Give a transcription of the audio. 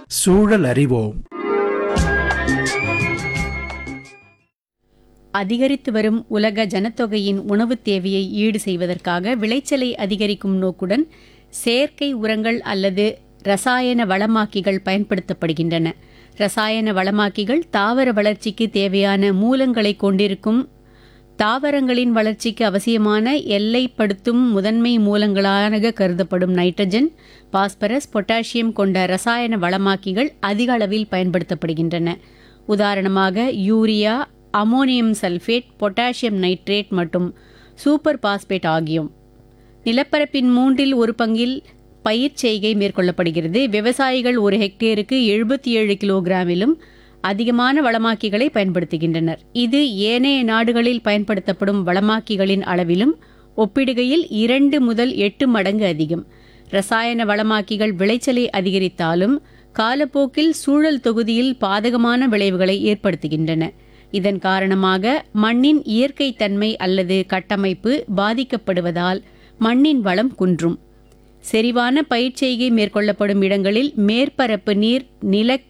சூழல் அறிவோம் அதிகரித்து வரும் உலக ஜனத்தொகையின் உணவுத் தேவையை ஈடு செய்வதற்காக விளைச்சலை அதிகரிக்கும் நோக்குடன் செயற்கை உரங்கள் அல்லது ரசாயன வளமாக்கிகள் பயன்படுத்தப்படுகின்றன ரசாயன வளமாக்கிகள் தாவர வளர்ச்சிக்கு தேவையான மூலங்களை கொண்டிருக்கும் தாவரங்களின் வளர்ச்சிக்கு அவசியமான எல்லைப்படுத்தும் முதன்மை மூலங்களாக கருதப்படும் நைட்ரஜன் பாஸ்பரஸ் பொட்டாசியம் கொண்ட ரசாயன வளமாக்கிகள் அதிக அளவில் பயன்படுத்தப்படுகின்றன உதாரணமாக urea ammonium sulphate potassium nitrate மற்றும் சூப்பர் பாஸ்பேட் ஆகியும் நிலப்பரப்பின் மூன்றில் ஒரு பங்கில் பயிர் செய்கை மேற்கொள்ளப்படுகிறது விவசாயிகள் ஒரு ஹெக்டேருக்கு எழுபத்தி ஏழு கிலோகிராமிலும் அதிகமான வளமாக்கிகளை பயன்படுத்துகின்றனர் இது ஏனைய நாடுகளில் பயன்படுத்தப்படும் வளமாக்கிகளின் அளவிலும் ஒப்பிடுகையில் இரண்டு முதல் எட்டு மடங்கு அதிகம் ரசாயன வளமாக்கிகள் விளைச்சலை அதிகரித்தாலும் காலப்போக்கில் சூழல் தொகுதியில் பாதகமான விளைவுகளை ஏற்படுத்துகின்றன இதன் காரணமாக மண்ணின் இயற்கை தன்மை அல்லது கட்டமைப்பு பாதிக்கப்படுவதால் மண்ணின் வளம் குன்றும் செறிவான பயிர்ச்செய்கை மேற்கொள்ளப்படும் இடங்களில் மேற்பரப்பு நீர் நில